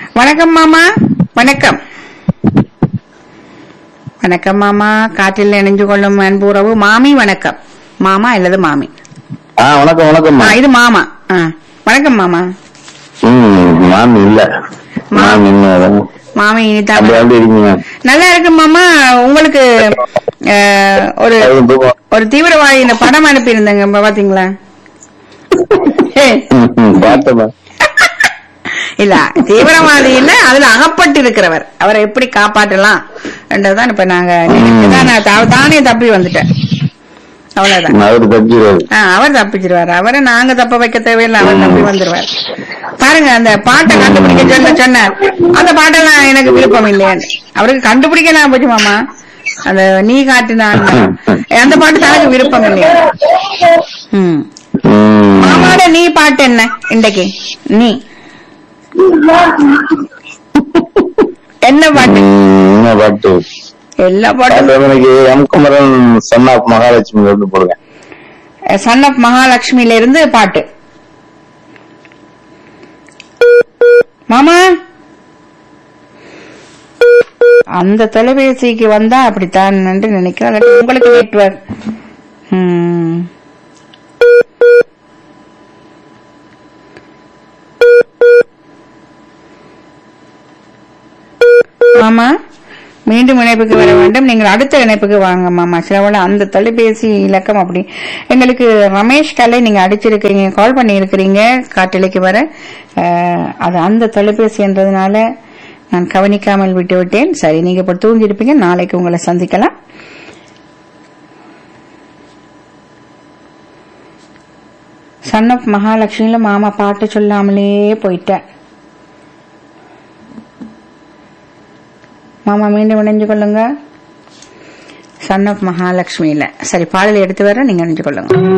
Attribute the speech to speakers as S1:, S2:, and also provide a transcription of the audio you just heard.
S1: வணக்கம் மாமா வணக்கம் வணக்கம் மாமா காற்றில் இணைஞ்சு கொள்ளும் அன்புறவு மாமி வணக்கம் மாமா அல்லது மாமி
S2: ஆ வணக்கம் வணக்கம்
S1: ஆ, இது மாமா ஆ, வணக்கம் மாமா
S2: ம் மேம் இல்ல மேம் இன்னும்
S1: மாமி இனிதான்
S2: அப்படி அப்படி இருக்கீங்க
S1: நல்லா இருக்கு மாமா உங்களுக்கு அஹ், ஒரு
S2: அது தூக்கம்.
S1: ஒரு தீவிரவாதி இந்த படம் அனுப்பியிருந்தேங்க இப்ப பாத்தீங்களா
S2: ம், ம், பார்த்தேன் மேம்.
S1: இல்ல தீவிரவாதி இல்ல அதுல அகப்பட்டு இருக்கிறவர் அவரை எப்படி காப்பாற்றலாம் என்றதான் இப்ப நாங்க நினைச்சுதான் நான் தா- தானே தப்பி வந்துட்டேன் அவ்வளவுதான்
S2: அவரு தப்பிடுவாரு
S1: ஆ, அவர் தப்பிச்சிருவாரு அவரை நாங்க தப்ப வைக்க தேவையில்லை அவர் தப்பி வந்துருவார் பாருங்க அந்த பாட்டை கண்டுபிடிக்க சொன்ன சொன்னார் அந்த பாட்டெல்லாம் எனக்கு விருப்பம் இல்லையான்னு அவருக்கு கண்டுபிடிக்க நான் போச்சு மாமா அந்த நீ காட்டினான் அந்த பாட்டு தனக்கு விருப்பம் இல்லையா ம்
S2: ம்.
S1: மாமாவோட நீ பாட்டு என்ன இன்றைக்கு நீ என்ன பாட்டு
S2: ம், என்ன பாட்டு
S1: எல்லா பாட்டும்
S2: பாட்டு வந்து எனக்கு M Kumaran son of Mahalakshmi வந்து போடுங்க
S1: சன் ஆஃப் மகாலட்சுமியில இருந்து பாட்டு மாமா அந்த தொலைபேசிக்கு வந்தா அப்படித்தான் என்று நினைக்கிறேன் இல்லாட்டி உங்களுக்கு நெட்வொர்க் ம். மாமா மீண்டும் இணைப்புக்கு வர வேண்டும் நீங்கள் அடுத்த இணைப்புக்கு வாங்க மாமா சிலவள அந்த தொலைபேசி இலக்கம் அப்படி எங்களுக்கு ரமேஷ் கலை நீங்க அடிச்சிருக்கீங்க கால் பண்ணி இருக்கிறீங்க காட்டலைக்கு வர அஹ், அது அந்த தொலைபேசி என்றதுனால நான் கவனிக்காமல் விட்டு விட்டேன் சரி நீங்க இப்ப தூங்கி இருப்பீங்க நாளைக்கு உங்களை சந்திக்கலாம் சன் ஆஃப் மகாலட்சுமியில மாமா பாட்டு சொல்லாமலே போயிட்டேன் மாமா மீண்டும் இணைஞ்சு கொள்ளுங்க சன் ஆஃப் மகாலட்சுமியில சரி பாடலை எடுத்து வர நீங்க இணைஞ்சு கொள்ளுங்க